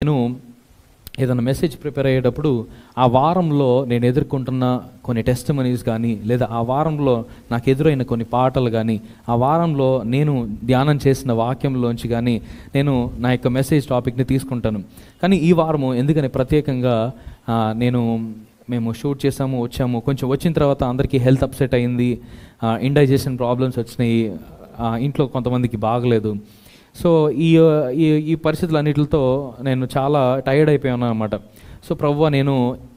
నేను ఏదైనా message prepare అయ్యేటప్పుడు ఆ వారంలో నేను ఎదుర్కొంటున్న కొన్ని టెస్ట్ మనీస్ కానీ లేదా ఆ వారంలో నాకు ఎదురైన కొన్ని పాటలు కానీ ఆ వారంలో నేను ధ్యానం చేసిన వాక్యంలోంచి కానీ నేను నా యొక్క మెసేజ్ టాపిక్ని తీసుకుంటాను కానీ ఈ వారము ఎందుకని ప్రత్యేకంగా ఆ, నేను మేము షూట్ చేసాము వచ్చాము కొంచెం వచ్చిన తర్వాత అందరికీ హెల్త్ అప్సెట్ అయింది ఇండైజెషన్ ప్రాబ్లమ్స్ వచ్చినాయి ఆ, ఇంట్లో కొంతమందికి బాగలేదు సో ఈ ఈ ఈ పరిస్థితులన్నిటితో నేను చాలా టైర్డ్ అయిపోయాను అనమాట సో ప్రవ్వ నేను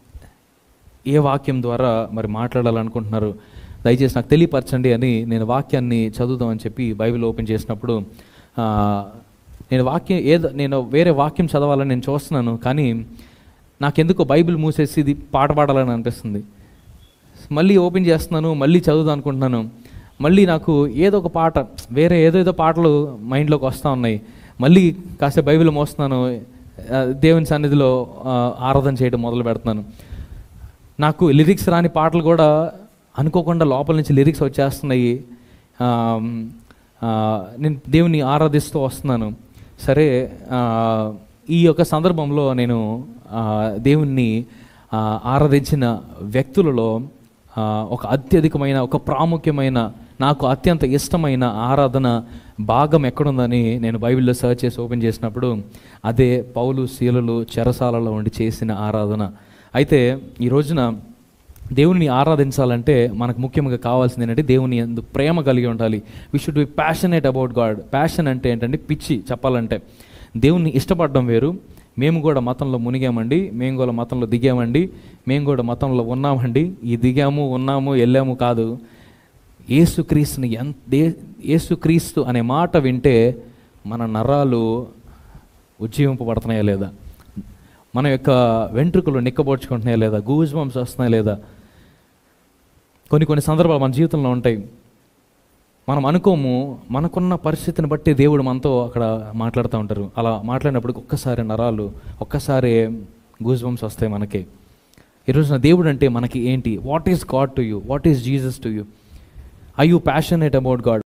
ఏ వాక్యం ద్వారా మరి మాట్లాడాలనుకుంటున్నారు దయచేసి నాకు తెలియపరచండి అని నేను వాక్యాన్ని చదువుదామని చెప్పి బైబిల్ ఓపెన్ చేసినప్పుడు ఆ, నేను వాక్యం ఏదో నేను వేరే వాక్యం చదవాలని నేను చూస్తున్నాను కానీ నాకెందుకో బైబిల్ మూసేసి ఇది పాట పాడాలని అనిపిస్తుంది మళ్ళీ ఓపెన్ చేస్తున్నాను మళ్ళీ చదువుదాం అనుకుంటున్నాను మళ్ళీ నాకు ఏదో ఒక పాట వేరే ఏదో ఏదో పాటలు మైండ్లోకి వస్తూ ఉన్నాయి మళ్ళీ కాసేపు బైబిల్ మోస్తున్నాను ఆ, దేవుని సన్నిధిలో ఆ, ఆరాధన చేయడం మొదలు పెడుతున్నాను నాకు లిరిక్స్ రాని పాటలు కూడా అనుకోకుండా లోపల నుంచి లిరిక్స్ వచ్చేస్తున్నాయి ఆ, ఆ, నేను దేవుని ఆరాధిస్తూ వస్తున్నాను సరే ఆ, ఈ యొక్క సందర్భంలో నేను ఆ, దేవుణ్ణి ఆ, ఆరాధించిన వ్యక్తులలో ఆ, ఒక అత్యధికమైన ఒక ప్రాముఖ్యమైన నాకు అత్యంత ఇష్టమైన ఆరాధన భాగం ఎక్కడుందని నేను బైబిల్లో సెర్చ్ చేసి ఓపెన్ చేసినప్పుడు అదే పౌలు శీలలు చెరసాలలో ఉండి చేసిన ఆరాధన అయితే ఈ రోజున దేవుని ఆరాధించాలంటే మనకు ముఖ్యంగా కావాల్సింది ఏంటంటే దేవుని ఎందు ప్రేమ కలిగి ఉండాలి we should be passionate about God passion అంటే ఏంటంటే పిచ్చి చెప్పాలంటే దేవుణ్ణి ఇష్టపడడం వేరు మేము కూడా మతంలో మునిగామండి మేము కూడా మతంలో దిగామండి మేము కూడా మతంలో ఉన్నామండి ఈ దిగాము ఉన్నాము వెళ్ళాము కాదు ఏసుక్రీస్తుని ఎంత దే- ఏసుక్రీస్తు అనే మాట వింటే మన నరాలు ఉజ్జీవింపబడుతున్నాయా లేదా మన యొక్క వెంట్రుకలు నిక్కబోడ్చుకుంటున్నాయా లేదా గూజ్ బంప్స్ వస్తున్నాయా లేదా కొన్ని కొన్ని సందర్భాలు మన జీవితంలో ఉంటాయి మనం అనుకోము మనకున్న పరిస్థితిని బట్టి దేవుడు మనతో అక్కడ మాట్లాడుతూ ఉంటారు అలా మాట్లాడినప్పుడు ఒక్కసారి నరాలు ఒక్కసారి గూజ్ బంప్స్ వస్తాయి మనకి ఈరోజున దేవుడు అంటే మనకి ఏంటి what is God to you what is Jesus to you I you passionate about God